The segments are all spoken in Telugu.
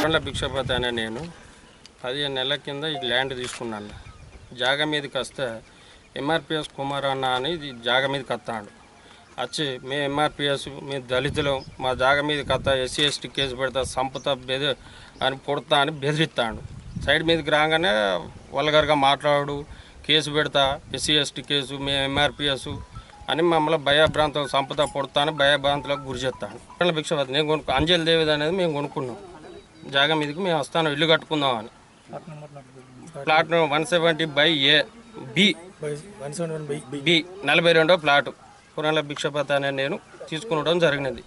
కొరంల భిక్షపతి అనే నేను పదిహేను నెలల కింద ఈ ల్యాండ్ తీసుకున్నాను జాగా మీదకి వస్తే ఎంఆర్పిఎస్ కుమార్ అన్న అని ఇది జాగా మీదకి వస్తాడు వచ్చి మేము ఎంఆర్పిఎస్ మీ దళితులు మా జాగా మీదకి వస్తా ఎస్సీ ఎస్టీ కేసు పెడతా సంపత బెది అని కొడతా అని బెదిరిస్తాడు సైడ్ మీదకి రాగానే వల్గర్గా మాట్లాడు కేసు పెడతా ఎస్సీ ఎస్టీ కేసు మేము ఎంఆర్పిఎస్ అని మమ్మల్ని భయభ్రాంతం సంపద పొడతా అని భయభ్రాంతులకు గురి చేస్తాను కొరంల భిక్షపతి నేను కొనుక్కో అంజలి దేవిది అనేది మేము కొనుక్కున్నాం జాగా మీదకి మేము వస్తాను ఇల్లు కట్టుకుందాం అని plot one seventy by A B one seven one by by B నలభై రెండో ప్లాట్ పురాణ భిక్షపతి అనే నేను తీసుకునడం జరిగినది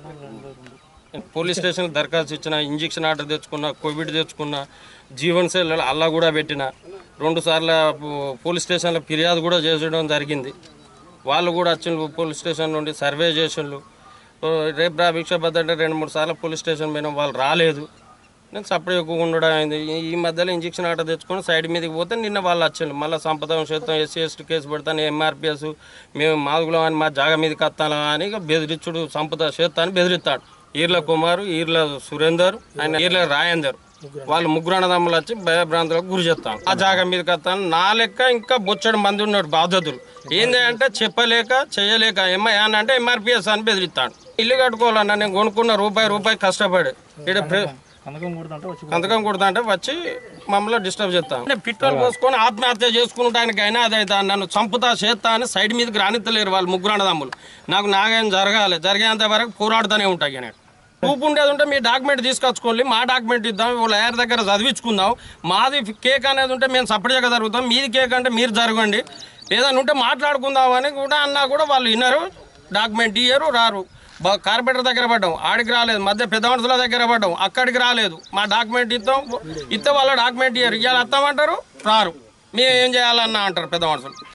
పోలీస్ స్టేషన్ దరఖాస్తు ఇచ్చిన ఇంజక్షన్ ఆర్డర్ తెచ్చుకున్న కోవిడ్ తెచ్చుకున్న జీవన్ సెల్ అల్లా కూడా పెట్టిన రెండు సార్లు పోలీస్ స్టేషన్లో ఫిర్యాదు కూడా చేసడం జరిగింది వాళ్ళు కూడా వచ్చిండ్రు పోలీస్ స్టేషన్ నుండి సర్వే చేసిండ్రు ఓ, రేపు రా భిక్షపతి అంటే రెండు మూడు సార్లు పోలీస్ స్టేషన్ పోయినా వాళ్ళు రాలేదు నేను సపరేట్ ఎక్కువ ఉండడం అయింది ఈ- ఈ మధ్యలో ఇంజక్షన్ ఆర్డర్ తెచ్చుకొని సైడ్ మీదకి పోతే నిన్న వాళ్ళు వచ్చిండు మళ్ళీ సంపద శాతం ఎస్సీ ఎస్టీ కేసు పెడతాను ఎంఆర్పిఎస్ మేము మాదుగులం అని మా జాగా మీదకి వస్తాను అని ఇక బెదిరించుడు సంపద చేస్తా అని బెదిరిస్తాడు ఈర్ల కుమారు ఈర్ల సురేందర్ ఆయన ఈర్ల రాజేందర్ వాళ్ళు ముగ్గురు అన్నదమ్ములు వచ్చి భయభ్రాంతులకు గురి చేస్తాను ఆ జాగా మీదకి వస్తాను నా లెక్క ఇంకా బొచ్చడు మంది ఉన్నాడు బాధ్యతలు ఏంది అంటే చెప్పలేక చేయలేక ఎంఐ అని అంటే ఎంఆర్పిఎస్ అని బెదిరిస్తాడు ఇల్లు కట్టుకోవాలన్నా నేను కొనుక్కున్న రూపాయి రూపాయి కష్టపడి ఇక్కడ ప్ర- కందకం కొడుతుంటే వచ్చి సంతకం కొడతా అంటే వచ్చి మమ్మల్ని డిస్టర్బ్ చేస్తాం అంటే పిట్టలు పోసుకొని ఆత్మహత్య చేసుకుంటానికైనా అదైతే నన్ను చంపుతా చేస్తా అని సైడ్ మీదకి రానిత్తలేరు వాళ్ళు ముగ్గురు అన్నదమ్ములు నాకు నాగేం జరగాలి జరిగేంత వరకు పోరాడుతూనే ఉంటాయి నేను ప్రూఫ్ ఉండేది ఉంటే మీ డాక్యుమెంట్ తీసుకొచ్చుకోండి మా డాక్యుమెంట్ ఇద్దాం వాళ్ళ లాయర్ దగ్గర చదివించుకుందాం మాది కేక్ అనేది ఉంటే మేము సపరేట్గా జరుగుతాం మీది కేక్ అంటే మీరు జరగండి ఏదైనా ఉంటే మాట్లాడుకుందాం అని కూడా అన్నా కూడా వాళ్ళు విన్నారు డాక్యుమెంట్ ఇయ్యరు రారు బా కార్పొరేటర్ దగ్గర పడ్డాం ఆడికి రాలేదు మధ్య పెద్ద మనుషుల దగ్గర పడ్డాం అక్కడికి రాలేదు మా డాక్యుమెంట్ ఇస్తాం ఇస్తే వాళ్ళ డాక్యుమెంట్ ఇయ్యరు ఇవాళ వస్తామంటారు రారు మేము ఏం చేయాలన్నా అంటారు పెద్ద మనుషులు